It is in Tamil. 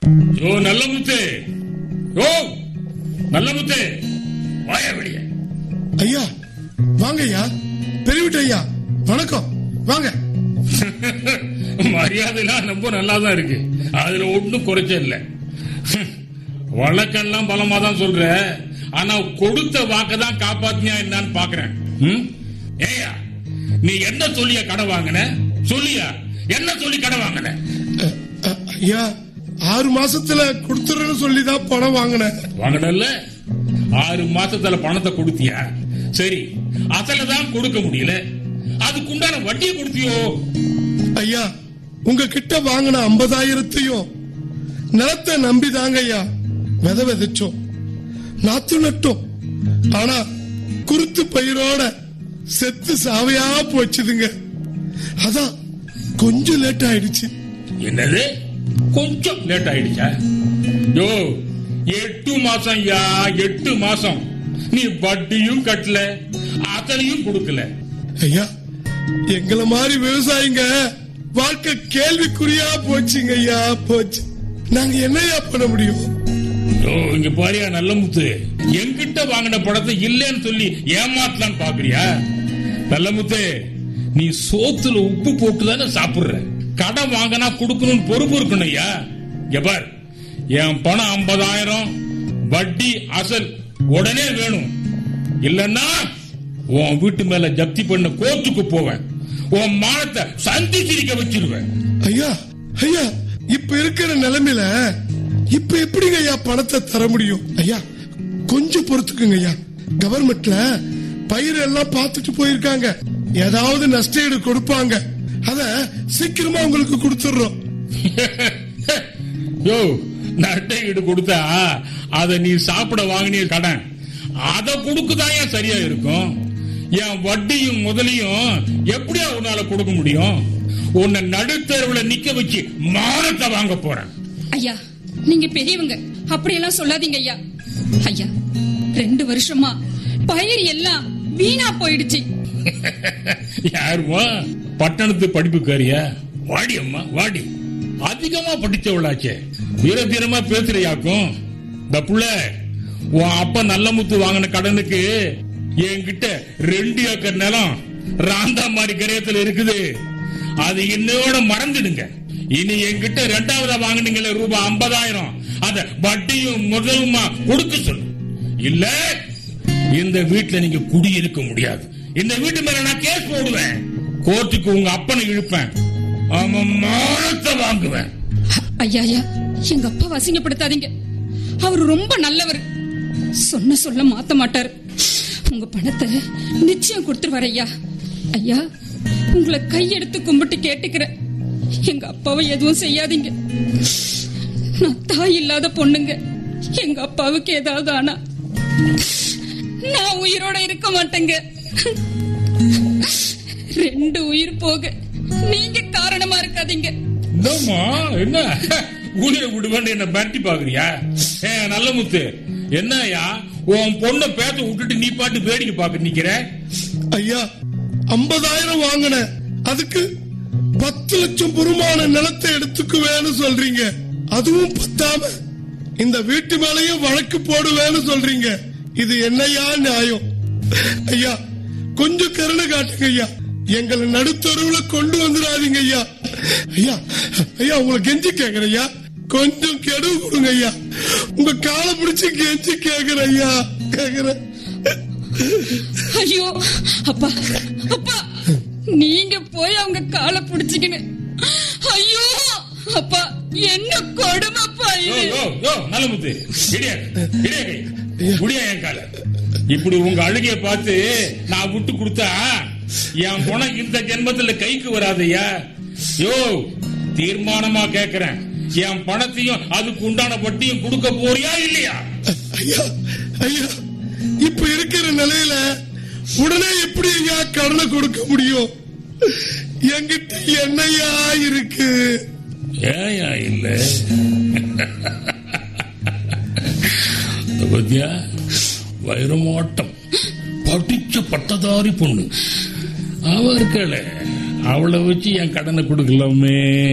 யோ நல்ல முத்து யோ நல்ல முத்து வாயா வெளிய ஐயா வாங்க ஐயா பெரியவிட்டு ஐயா வணக்கம் வாங்க மரியாதைலாம் ரொம்ப நல்லா தான் இருக்கு அதுல ஒண்ணும் குறைச்ச இல்ல வழக்கெல்லாம் பலமா தான் சொல்ற ஆனா கொடுத்த வாக்க தான் காப்பாத்தியா என்னன்னு பாக்குறேன் ம்? ஏய்யா நீ என்ன சொல்லியா கடை வாங்கின சொல்லியா என்ன சொல்லி கடை வாங்கின அ, அ, ஐயா ஆறு மாசத்துல கொடுத்துறேன்னு சொல்லி தான் பணம் வாங்கினேன் வாங்கினல்ல ஆறு மாசத்துல பணத்தை கொடுத்தியா சரி அசல தான் கொடுக்க முடியல அதுக்குண்டான வட்டியை கொடுத்தியோ ஐயா உங்க கிட்ட வாங்கின ஐம்பதாயிரத்தையும் நிலத்தை நம்பிதாங்க ஐயா விதை விதைச்சோம் நாத்து நட்டோம் ஆனா குருத்து பயிரோட செத்து சாவையா போச்சுதுங்க அதான் கொஞ்சம் லேட் ஆயிடுச்சு என்னது கொஞ்சம் லேட் ஆயிடுச்சா யோ எட்டு மாசம் யா எட்டு மாசம் நீ வட்டியும் கட்டல அத்தனையும் கொடுக்கல ஐயா எங்கள மாதிரி விவசாயிங்க வாழ்க்கை கேள்விக்குறியா போச்சுங்க ஐயா போச்சு நாங்க என்னையா பண்ண முடியும் யோ இங்க பாரியா நல்ல முத்து என்கிட்ட வாங்கின படத்தை இல்லைன்னு சொல்லி ஏமாத்தலான்னு பாக்குறியா நல்ல முத்து நீ சோத்துல உப்பு போட்டு தானே சாப்பிடுற கடன் வாங்கினா கொடுக்கணும்னு பொறுப்பு இருக்கணும் ஐயா இங்க பார் என் பணம் ஐம்பதாயிரம் வட்டி அசல் உடனே வேணும் இல்லன்னா உன் வீட்டு மேல ஜப்தி பண்ண கோர்ட்டுக்கு போவேன் உன் மானத்தை சந்தி சிரிக்க வச்சிருவேன் ஐயா ஐயா இப்ப இருக்கிற நிலைமையில இப்ப எப்படிங்க ஐயா பணத்தை தர முடியும் ஐயா கொஞ்சம் பொறுத்துக்குங்க ஐயா கவர்மெண்ட்ல பயிர் எல்லாம் பார்த்துட்டு போயிருக்காங்க ஏதாவது நஷ்டஈடு கொடுப்பாங்க அத சீக்கிரமா உங்களுக்கு கொடுத்துடுறோம் யோ நட்டை ஈடு கொடுத்தா அத நீ சாப்பிட வாங்கினிய கடன் அத கொடுக்குதான் ஏன் சரியா இருக்கும் என் வட்டியும் முதலையும் எப்படியா உன்னால கொடுக்க முடியும் உன்னை நடுத்தருவுல நிக்க வச்சு மானத்தை வாங்க போறேன் ஐயா நீங்க பெரியவங்க அப்படியெல்லாம் சொல்லாதீங்க ஐயா ஐயா ரெண்டு வருஷமா பயிர் எல்லாம் வீணா போயிடுச்சு யாருமா பட்டணத்து படிப்புக்காரியா வாடி அம்மா வாடி அதிகமா படிச்சவளாச்சே வீர தீரமா பேசுறியாக்கும் இந்த புள்ள உன் அப்பா நல்ல முத்து வாங்கின கடனுக்கு என்கிட்ட ரெண்டு ஏக்கர் நிலம் ராந்தா மாதிரி கரையத்துல இருக்குது அது இன்னையோட மறந்துடுங்க இனி என்கிட்ட ரெண்டாவதா வாங்கினீங்களே ரூபாய் ஐம்பதாயிரம் அத வட்டியும் முதலுமா கொடுக்க சொல்லு இல்ல இந்த வீட்டுல நீங்க குடியிருக்க முடியாது இந்த வீட்டு மேல நான் கேஸ் போடுவேன் கோர்ட்டுக்கு உங்க அப்பனை இழுப்பேன் ஆமா மானத்தை வாங்குவேன் ஐயா ஐயா எங்க அப்பா அசிங்கப்படுத்தாதீங்க அவர் ரொம்ப நல்லவர் சொன்ன சொல்ல மாத்த மாட்டார் உங்க பணத்தை நிச்சயம் கொடுத்துருவார் ஐயா ஐயா உங்களை கையெடுத்து கும்பிட்டு கேட்டுக்கிறேன் எங்க அப்பாவை எதுவும் செய்யாதீங்க நான் தாய் இல்லாத பொண்ணுங்க எங்க அப்பாவுக்கு ஏதாவது ஆனா நான் உயிரோட இருக்க மாட்டேங்க ரெண்டு உயிர் போக நீங்க காரணமா இருக்காதீங்க என்னம்மா என்ன உயிரை விடுவேன்னு என்ன பேட்டி பாக்குறியா ஏ நல்ல முத்து என்னய்யா உன் பொண்ணை பேச விட்டுட்டு நீ பாட்டு வேடிக்கை பாக்க நிக்கிற ஐயா ஐம்பதாயிரம் வாங்கினேன் அதுக்கு பத்து லட்சம் பெருமான நிலத்தை எடுத்துக்குவேன்னு சொல்றீங்க அதுவும் பத்தாம இந்த வீட்டு மேலயும் வழக்கு போடுவேன்னு சொல்றீங்க இது என்னையா நியாயம் ஐயா கொஞ்சம் கருணை காட்டுங்க ஐயா எங்களை நடுத்தருவுல கொண்டு வந்துடாதீங்க ஐயா ஐயா ஐயா உங்களை கெஞ்சி கேக்குறேன் ஐயா கொஞ்சம் கெடு கொடுங்க ஐயா உங்க காலை பிடிச்சு கெஞ்சி கேக்குறேன் ஐயா கேக்குறேன் ஐயோ அப்பா அப்பா நீங்க போய் அவங்க காலை புடிச்சுக்கின்னு ஐயோ அப்பா என்ன கொடுமைப்பா யோ இது யோ யோ நல்ல முத்து இடியா இடியா கை முடியா என் கால இப்படி உங்க அழுகைய பார்த்து நான் விட்டு கொடுத்தா என் பணம் இந்த ஜென்மத்துல கைக்கு வராதையா யோ தீர்மானமா கேக்குறேன் என் பணத்தையும் அதுக்கு உண்டான வட்டியும் கொடுக்க போறியா இல்லையா ஐயா ஐயா இப்ப இருக்கிற நிலையில உடனே எப்படி ஐயா கடனை கொடுக்க முடியும் என்கிட்ட என்னையா இருக்கு ஏயா இல்ல இந்த பத்தியா வைரமாட்டம் படிச்ச பட்டதாரி பொண்ணு அவ இருக்கல அவளை வச்சு என் கடனை கொடுக்கலாமே